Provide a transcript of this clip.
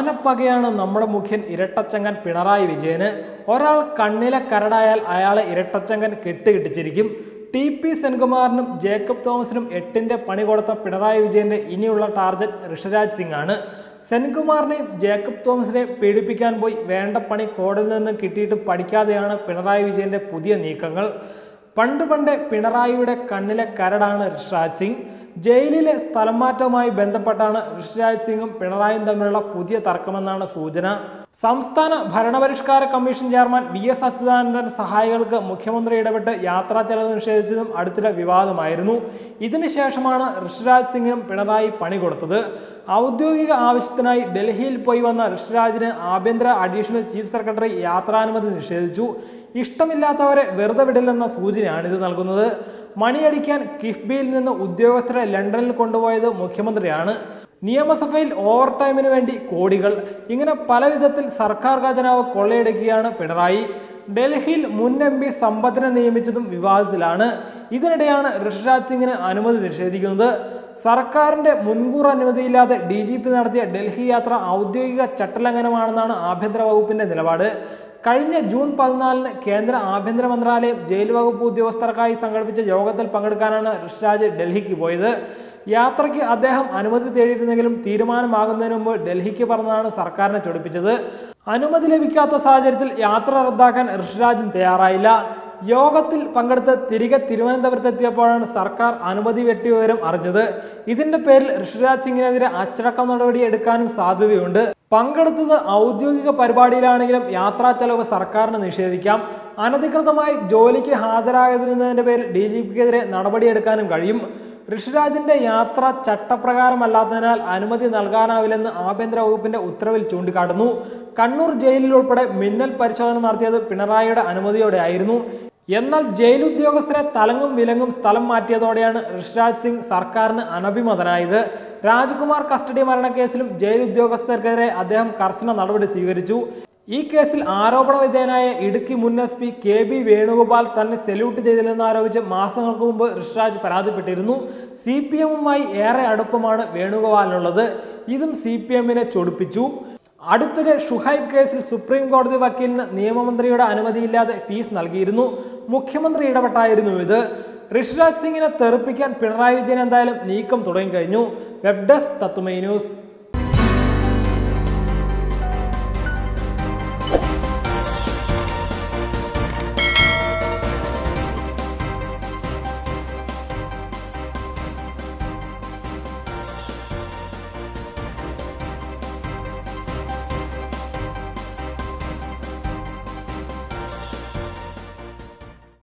ആനപ്പകയാണ് നമ്മുടെ മുഖ്യൻ ഇരട്ടച്ചങ്കൻ പിണറായി വിജയന് ഒരാൾ കണ്ണിലെ കരടായാൽ അയാളെ ഇരട്ടച്ചങ്കൻ കെട്ടുകിട്ടിച്ചിരിക്കും ടി പി സെൻകുമാറിനും ജേക്കബ് തോമസിനും എട്ടിന്റെ പണി കൊടുത്ത പിണറായി വിജയന്റെ ഇനിയുള്ള ടാർഗറ്റ് ഋഷരാജ് സിംഗ് ആണ് സെൻകുമാറിനെയും ജേക്കബ് തോമസിനെയും പീഡിപ്പിക്കാൻ പോയി വേണ്ട പണി കോടതിയിൽ നിന്ന് കിട്ടിയിട്ട് പഠിക്കാതെയാണ് പിണറായി വിജയന്റെ പുതിയ നീക്കങ്ങൾ പണ്ട് പണ്ട് പിണറായിയുടെ കണ്ണിലെ കരടാണ് ഋഷരാജ് സിംഗ് ജയിലിലെ സ്ഥലം മാറ്റവുമായി ബന്ധപ്പെട്ടാണ് ഋഷിരാജ് സിംഗും പിണറായിയും തമ്മിലുള്ള പുതിയ തർക്കമെന്നാണ് സൂചന സംസ്ഥാന ഭരണപരിഷ്കാര commission chairman V S Achuthanandan സഹായികൾക്ക് മുഖ്യമന്ത്രി ഇടപെട്ട് യാത്രാ ചെലവ് നിഷേധിച്ചതും അടുത്തിടെ വിവാദമായിരുന്നു ഇതിനുശേഷമാണ് ഋഷിരാജ് സിംഗിനും പിണറായി പണി കൊടുത്തത് ഔദ്യോഗിക ആവശ്യത്തിനായി ഡൽഹിയിൽ പോയി വന്ന ഋഷിരാജിന് ആഭ്യന്തര അഡീഷണൽ ചീഫ് സെക്രട്ടറി യാത്രാനുമതി നിഷേധിച്ചു ഇഷ്ടമില്ലാത്തവരെ വെറുതെ വിടില്ലെന്ന സൂചനയാണ് ഇത് നൽകുന്നത് മണിയടിക്കാൻ കിഫ്ബിയിൽ നിന്ന് ഉദ്യോഗസ്ഥരെ ലണ്ടനിൽ കൊണ്ടുപോയത് മുഖ്യമന്ത്രിയാണ് നിയമസഭയിൽ ഓവർ ടൈമിന് വേണ്ടി കോടികൾ ഇങ്ങനെ പല വിധത്തിൽ സർക്കാർ ഖജനാവ് കൊള്ളയടിക്കുകയാണ് പിണറായി ഡൽഹിയിൽ മുൻ എം പി സമ്പത്തിനെ നിയമിച്ചതും വിവാദത്തിലാണ് ഇതിനിടെയാണ് ഋഷിരാജ് സിംഗിന് അനുമതി നിഷേധിക്കുന്നത് സർക്കാരിന്റെ മുൻകൂർ അനുമതിയില്ലാതെ ഡി ജി പി നടത്തിയ ഡൽഹി യാത്ര ഔദ്യോഗിക ചട്ടലംഘനമാണെന്നാണ് ആഭ്യന്തര വകുപ്പിന്റെ നിലപാട് കഴിഞ്ഞ ജൂൺ പതിനാലിന് കേന്ദ്ര ആഭ്യന്തര മന്ത്രാലയം ജയിൽ വകുപ്പ് ഉദ്യോഗസ്ഥർക്കായി സംഘടിപ്പിച്ച യോഗത്തിൽ പങ്കെടുക്കാനാണ് ഋഷിരാജ് ഡൽഹിക്ക് പോയത് യാത്രയ്ക്ക് അദ്ദേഹം അനുമതി തേടിയിരുന്നെങ്കിലും തീരുമാനമാകുന്നതിന് മുമ്പ് ഡൽഹിക്ക് പറഞ്ഞതാണ് സർക്കാരിനെ ചൊടിപ്പിച്ചത് അനുമതി ലഭിക്കാത്ത സാഹചര്യത്തിൽ യാത്ര റദ്ദാക്കാൻ ഋഷിരാജും തയ്യാറായില്ല യോഗത്തിൽ പങ്കെടുത്ത് തിരികെ തിരുവനന്തപുരത്തെത്തിയപ്പോഴാണ് സർക്കാർ അനുമതി വെട്ടിയ വിവരം അറിഞ്ഞത് ഇതിന്റെ പേരിൽ ഋഷിരാജ് സിംഗിനെതിരെ അച്ചടക്ക നടപടി എടുക്കാനും സാധ്യതയുണ്ട് പങ്കെടുത്തത് ഔദ്യോഗിക പരിപാടിയിലാണെങ്കിലും യാത്രാ ചെലവ് സർക്കാരിന് നിഷേധിക്കാം അനധികൃതമായി ജോലിക്ക് ഹാജരാകുന്നതിന്റെ പേരിൽ ഡി ജി പിക്കെതിരെ നടപടിയെടുക്കാനും കഴിയും ഋഷിരാജിന്റെ യാത്ര ചട്ടപ്രകാരമല്ലാത്തതിനാൽ അനുമതി നൽകാനാവില്ലെന്ന് ആഭ്യന്തര വകുപ്പിന്റെ ഉത്തരവിൽ ചൂണ്ടിക്കാട്ടുന്നു കണ്ണൂർ ജയിലിൽ ഉൾപ്പെടെ മിന്നൽ പരിശോധന നടത്തിയത് പിണറായിയുടെ അനുമതിയോടെയായിരുന്നു എന്നാൽ ജയിൽ ഉദ്യോഗസ്ഥരെ തലങ്ങും വിലങ്ങും സ്ഥലം മാറ്റിയതോടെയാണ് ഋഷിരാജ് സിംഗ് സർക്കാരിന് അനഭിമതനായത് രാജ്കുമാർ കസ്റ്റഡി മരണക്കേസിലും ജയിൽ ഉദ്യോഗസ്ഥർക്കെതിരെ അദ്ദേഹം കർശന നടപടി സ്വീകരിച്ചു ഈ കേസിൽ ആരോപണ വിധേയനായ ഇടുക്കി മുൻ S P K B Venugopal തന്നെ സെല്യൂട്ട് ചെയ്തില്ലെന്ന് ആരോപിച്ച് മാസങ്ങൾക്ക് മുമ്പ് ഋഷിരാജ് പരാതിപ്പെട്ടിരുന്നു സി പി എമ്മുമായി ഏറെ അടുപ്പമാണ് വേണുഗോപാലിനുള്ളത് ഇതും സി പി എമ്മിനെ ചൊടിപ്പിച്ചു അടുത്തിടെ ഷുഹൈബ് കേസിൽ സുപ്രീം കോടതി വക്കീലിന് നിയമമന്ത്രിയുടെ അനുമതിയില്ലാതെ ഫീസ് നൽകിയിരുന്നു മുഖ്യമന്ത്രി ഇടപെട്ടായിരുന്നു ഇത് ഋഷിരാജ് സിംഗിനെ തെറിപ്പിക്കാൻ പിണറായി വിജയൻ എന്തായാലും നീക്കം തുടങ്ങിക്കഴിഞ്ഞു വെബ് ഡെസ്ക് തത്തുമൈ ന്യൂസ്